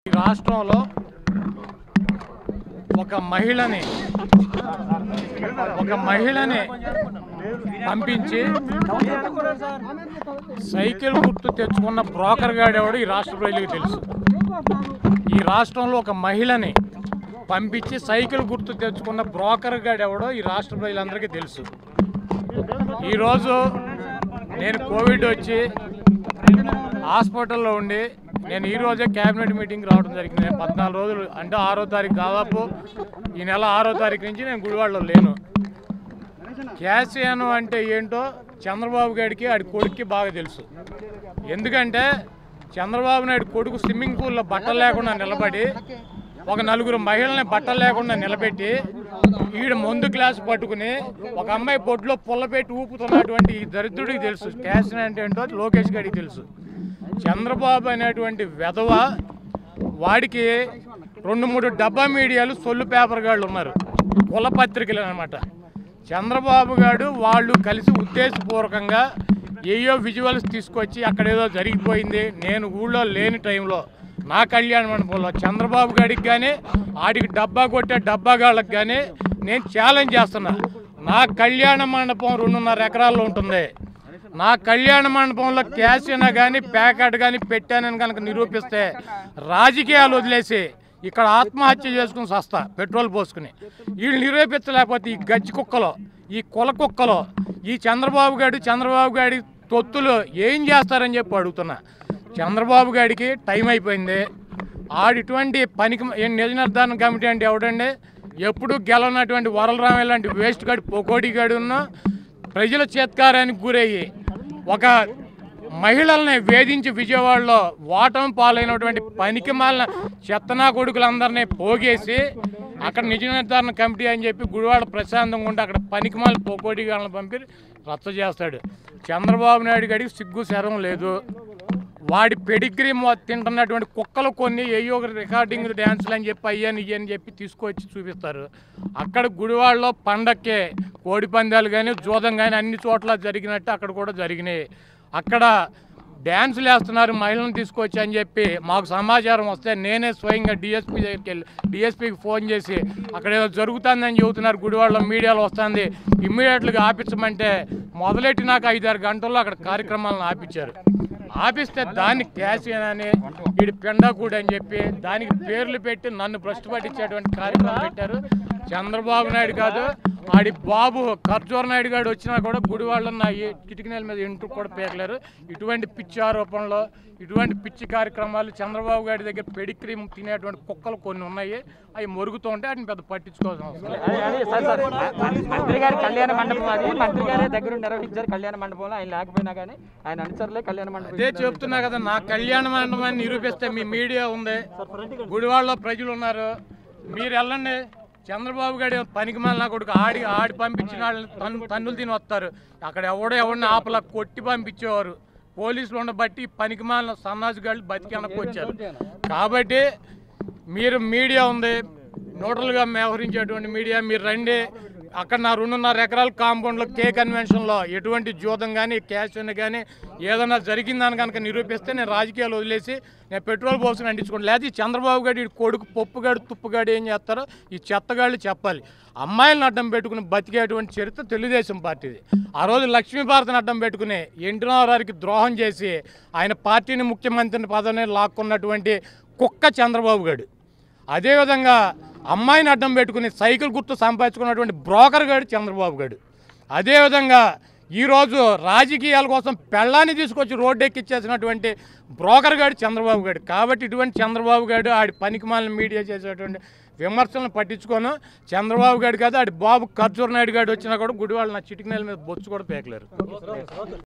ఈ రాష్ట్రంలో ఒక మహిళని ఒక మహిళని పంపించి సైకిల్ గుర్తు తెచ్చుకున్న బ్రోకర్ గాడెవడు ఈ రాష్ట్ర ప్రజలకు తెలుసు ఈ రాష్ట్రంలో ఒక మహిళని పంపించి సైకిల్ గుర్తు తెచ్చుకున్న బ్రోకర్ గాడెవడో ఈ రాష్ట్ర ప్రజలందరికీ తెలుసు ఈరోజు నేను కోవిడ్ వచ్చి హాస్పిటల్లో ఉండి నేను ఈ రోజే క్యాబినెట్ మీటింగ్ రావడం జరిగింది నేను పద్నాలుగు రోజులు అంటే ఆరో తారీఖు దాదాపు ఈ నెల ఆరో తారీఖు నుంచి నేను గుడివాడలో లేను క్యాసియాను అంటే ఏంటో చంద్రబాబు గారికి ఆడి కొడుక్కి బాగా తెలుసు ఎందుకంటే చంద్రబాబు నాయుడు కొడుకు స్విమ్మింగ్ పూల్లో బట్టలు లేకుండా నిలబడి ఒక నలుగురు మహిళల్ని బట్టలు లేకుండా నిలబెట్టి ఈడ ముందు గ్లాస్ పట్టుకుని ఒక అమ్మాయి పొట్టులో పుల్ల పెట్టి ఊపుతున్నటువంటి ఈ దరిద్రుడికి తెలుసు క్యాసిన్ అంటే ఏంటో లోకేష్ గారికి తెలుసు చంద్రబాబు అనేటువంటి వెధవ వాడికి రెండు మూడు డబ్బా మీడియాలు సొల్లు పేపర్ గాళ్ళు ఉన్నారు కుల పత్రికలు అనమాట చంద్రబాబు గారు వాళ్ళు కలిసి ఉద్దేశపూర్వకంగా ఏయో విజువల్స్ తీసుకొచ్చి అక్కడ ఏదో జరిగిపోయింది నేను ఊళ్ళో లేని టైంలో నా కళ్యాణ మండపంలో చంద్రబాబు గారికి కానీ ఆడికి డబ్బా కొట్టే డబ్బాగాళ్ళకి కానీ నేను ఛాలెంజ్ చేస్తున్నా నా కళ్యాణ మండపం రెండున్నర ఎకరాల్లో ఉంటుంది నా కళ్యాణ మండపంలో క్యాసినా కానీ ప్యాకెట్ కానీ పెట్టానని కనుక నిరూపిస్తే రాజకీయాలు వదిలేసి ఇక్కడ ఆత్మహత్య చేసుకుని సస్తా పెట్రోల్ పోసుకుని వీళ్ళు నిరూపించలేకపోతే ఈ గజ్జి కుక్కలో ఈ కుల కుక్కలో ఈ చంద్రబాబు గారు చంద్రబాబు గారి తొత్తులు ఏం చేస్తారని చెప్పి అడుగుతున్నా చంద్రబాబు గారికి టైం అయిపోయింది ఆడిటువంటి పనికి ఏం నిజ నిర్ధారణ కమిటీ అంటే ఎవడండి ఎప్పుడు గెలవనటువంటి వరలరామ లాంటి వేస్ట్ గాడి పొకోడి గాడున్న ప్రజల చేత్కారానికి గురయ్యి ఒక మహిళల్ని వేధించి విజయవాడలో ఓటమి పాలైనటువంటి పనికి మాలిన చెత్తనా కొడుకులందరినీ పోగేసి అక్కడ నిజ నిర్ధారణ కమిటీ అని చెప్పి గుడివాడ ప్రశాంతంగా ఉండి అక్కడ పనికి మాలిన పోకోడి గాళ్ళని పంపి రచ్చ చేస్తాడు చంద్రబాబు నాయుడు గడికి సిగ్గు శరం లేదు వాడి పెడిగ్రీ మొ- తింటున్నటువంటి కుక్కలు కొన్ని ఏయో ఒక రికార్డింగ్ డ్యాన్సులు అని చెప్పి అయ్యని ఇయ్యి అని చెప్పి తీసుకొచ్చి చూపిస్తారు అక్కడ గుడివాడలో పండక్కే కోడి పందాలు కానీ జూదం కానీ అన్ని చోట్ల జరిగినట్టు అక్కడ కూడా జరిగినాయి అక్కడ డ్యాన్సులు వేస్తున్నారు మహిళలను తీసుకొచ్చి అని చెప్పి మాకు సమాచారం వస్తే నేనే స్వయంగా డిఎస్పీ దగ్గరికి వెళ్ళి డిఎస్పీకి ఫోన్ చేసి అక్కడ ఏదో జరుగుతుందని చెబుతున్నారు గుడివాడలో మీడియాలో వస్తుంది ఇమ్మీడియట్గా ఆపించమంటే మొదలెట్టినాక ఐదారు గంటల్లో అక్కడ కార్యక్రమాలను ఆపించారు ఆపిస్తే దాన్ని క్యాషియన్ అని వీడి పెండాకూడి అని చెప్పి దానికి పేర్లు పెట్టి నన్ను భ్రష్టు పట్టించేటువంటి కార్యక్రమం పెట్టారు చంద్రబాబు నాయుడు కాదు ఆడి బాబు ఖర్జూర నాయుడు గారు వచ్చినా కూడా గుడివాళ్ళ నా ఈ కిటికీల మీద ఇంటూ కూడా పేకలేరు ఇటువంటి పిచ్చి ఆరోపణలు ఇటువంటి పిచ్చి కార్యక్రమాలు చంద్రబాబు గారి దగ్గర పెడిక్రీ తినేటువంటి కుక్కలు కొన్ని ఉన్నాయి అవి మొరుగుతూ ఉంటే వాటిని పెద్ద పట్టించుకోవాల్సిన అవసరం లేదు. అదే అదే సార్ సార్ మ- మంత్రి గారి కళ్యాణ మండపం అది మంత్రి గారే దగ్గర నిర్వహించారు కళ్యాణ మండపంలో ఆయన లేకపోయినా కానీ ఆయన అనుచరులే కళ్యాణ మండపం అదే చెప్తున్నా కదా నా కళ్యాణ మండపాన్ని నిరూపిస్తే మీ మీడియా ఉంది గుడివాడలో ప్రజలు ఉన్నారు మీరు వెళ్ళండి చంద్రబాబు గారి పనికి మాలిన కొడుకు ఆడి ఆడి పంపించిన వాళ్ళని తన్ను తన్నులు తిని వస్తారు అక్కడ ఎవడో ఎవడిని ఆపలా కొట్టి పంపించేవారు పోలీసులు ఉండబట్టి పనికి మాలిన సన్నాజు గాళ్ళు బతికి వెనక్కి వచ్చారు కాబట్టి మీరు మీడియా ఉంది న్యూట్రల్గా వ్యవహరించేటువంటి మీడియా మీరు రండి అక్కడ నా రెండున్నర ఎకరాల కాంపౌండ్లో కే కన్వెన్షన్లో ఎటువంటి జూదం కానీ క్యాష్ కానీ ఏదైనా జరిగిందని కనుక నిరూపిస్తే నేను రాజకీయాలు వదిలేసి నేను పెట్రోల్ పోసుకుని అంటించుకోండి లేకపోతే ఈ చంద్రబాబు గారు ఈ కొడుకు పప్పుగాడు తుప్పుగాడు ఏం చేస్తారో ఈ చెత్తగాళ్ళు చెప్పాలి అమ్మాయిలను అడ్డం పెట్టుకుని బతికేటువంటి చరిత్ర తెలుగుదేశం పార్టీది ఆ రోజు లక్ష్మీభారతిని అడ్డం పెట్టుకుని ఎన్టీ రామారావుకి ద్రోహం చేసి ఆయన పార్టీని ముఖ్యమంత్రిని పదవిని లాక్కున్నటువంటి కుక్క చంద్రబాబు గారు అదేవిధంగా అమ్మాయిని అడ్డం పెట్టుకుని సైకిల్ గుర్తు సంపాదించుకున్నటువంటి బ్రోకర్ గాడు చంద్రబాబు గారు అదేవిధంగా ఈరోజు రాజకీయాల కోసం పెళ్ళాన్ని తీసుకొచ్చి రోడ్డు ఎక్కిచ్చేసినటువంటి బ్రోకర్ గాడు చంద్రబాబు గారు కాబట్టి ఇటువంటి చంద్రబాబు గారు ఆడి పనికిమాలిన మీడియా చేసేటువంటి విమర్శలను పట్టించుకోను చంద్రబాబు గారు కాదు ఆడి బాబు ఖర్జూర్ నాయుడు గారు వచ్చినా కూడా గుడివాళ్ళు నా చిటికి నెల మీద బొచ్చు కూడా పేకలేరు